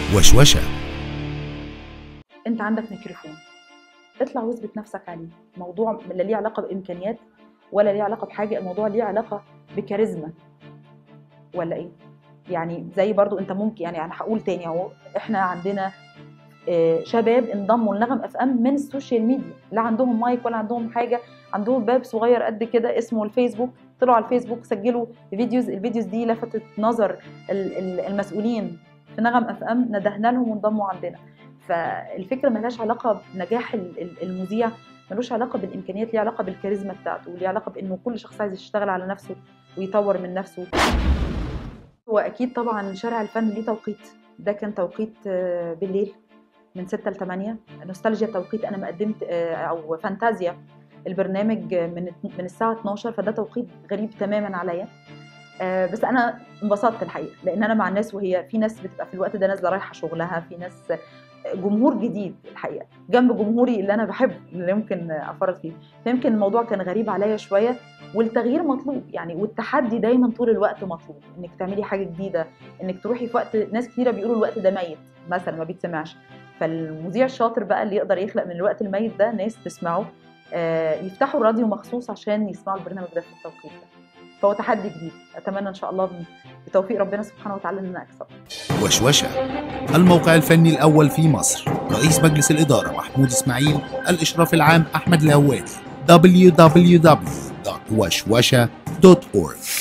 وشوشة انت عندك ميكروفون اطلع واثبت نفسك عليه موضوع لا ليه علاقه بامكانيات ولا ليه علاقه بحاجه الموضوع ليه علاقه بكاريزما ولا ايه يعني زي برضو انت ممكن يعني انا هقول تاني اهو احنا عندنا آه، شباب انضموا لنغم اف ام من السوشيال ميديا لا عندهم مايك ولا عندهم حاجه عندهم باب صغير قد كده اسمه الفيسبوك طلعوا على الفيسبوك سجلوا فيديوز الفيديوز دي لفتت نظر ال- ال- المسؤولين في نغم اف ام ندهنا لهم وانضموا عندنا فالفكره ملهاش علاقه بنجاح ال- ال- المذيع ملوش علاقه بالامكانيات ليه علاقه بالكاريزما بتاعته وليه علاقه بانه كل شخص عايز يشتغل على نفسه ويطور من نفسه واكيد طبعا شارع الفن ليه توقيت ده كان توقيت آه، بالليل من 6 ل 8 نوستالجيا توقيت انا ما قدمت آه، او فانتازيا البرنامج من من الساعه 12 فده توقيت غريب تماما عليا آه، بس انا انبسطت الحقيقه لان انا مع الناس وهي في ناس بتبقى في الوقت ده نازله رايحه شغلها في ناس جمهور جديد الحقيقه جنب جمهوري اللي انا بحبه اللي يمكن افرط فيه فيمكن الموضوع كان غريب عليا شويه والتغيير مطلوب يعني والتحدي دايما طول الوقت مطلوب انك تعملي حاجه جديده انك تروحي في وقت ناس كتيره بيقولوا الوقت ده ميت مثلا ما بيتسمعش فالمذيع الشاطر بقى اللي يقدر يخلق من الوقت الميت ده ناس تسمعه آه، يفتحوا الراديو مخصوص عشان يسمعوا البرنامج ده في التوقيت ده فهو تحدي جديد اتمنى ان شاء الله بتوفيق ربنا سبحانه وتعالى ان انا اكسب وشوشة الموقع الفني الأول في مصر رئيس مجلس الإدارة محمود إسماعيل الإشراف العام أحمد الهوادي www.وشوشة.org